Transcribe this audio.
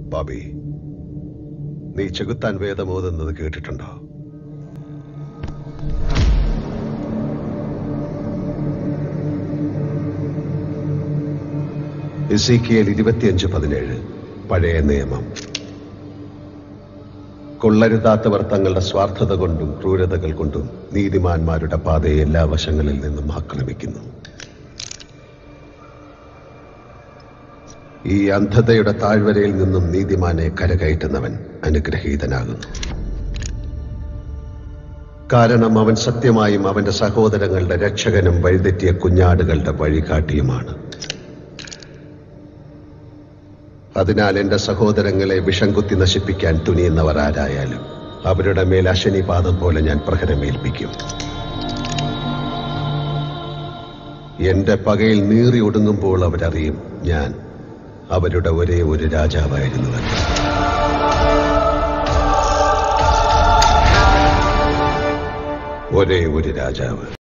ബോബി നീ ചെകുത്താൻ വേദമോതുന്നത് കേട്ടിട്ടുണ്ടോ ഇസീക്കിയൽ ഇരുപത്തിയഞ്ച് പതിനേഴ് പഴയ നിയമം കൊള്ളരുതാത്തവർ തങ്ങളുടെ സ്വാർത്ഥത കൊണ്ടും ക്രൂരതകൾ കൊണ്ടും നീതിമാന്മാരുടെ പാതയെ എല്ലാ വശങ്ങളിൽ നിന്നും ആക്രമിക്കുന്നു ഈ അന്ധതയുടെ താഴ്വരയിൽ നിന്നും നീതിമാനെ കരകയറ്റുന്നവൻ അനുഗ്രഹീതനാകുന്നു കാരണം അവൻ സത്യമായും അവന്റെ സഹോദരങ്ങളുടെ രക്ഷകനും വഴിതെറ്റിയ കുഞ്ഞാടുകളുടെ വഴികാട്ടിയുമാണ് അതിനാൽ എന്റെ സഹോദരങ്ങളെ വിഷം കുത്തി നശിപ്പിക്കാൻ തുനിയുന്നവർ ആരായാലും അവരുടെ മേൽ അശനിപാതം പോലെ ഞാൻ പ്രഹരമേൽപ്പിക്കും എന്റെ പകയിൽ നീറി ഒടുങ്ങുമ്പോൾ അവരറിയും ഞാൻ അവരുടെ ഒരേ ഒരു രാജാവായിരുന്നുവെന്ന് ഒരേ ഒരു രാജാവ്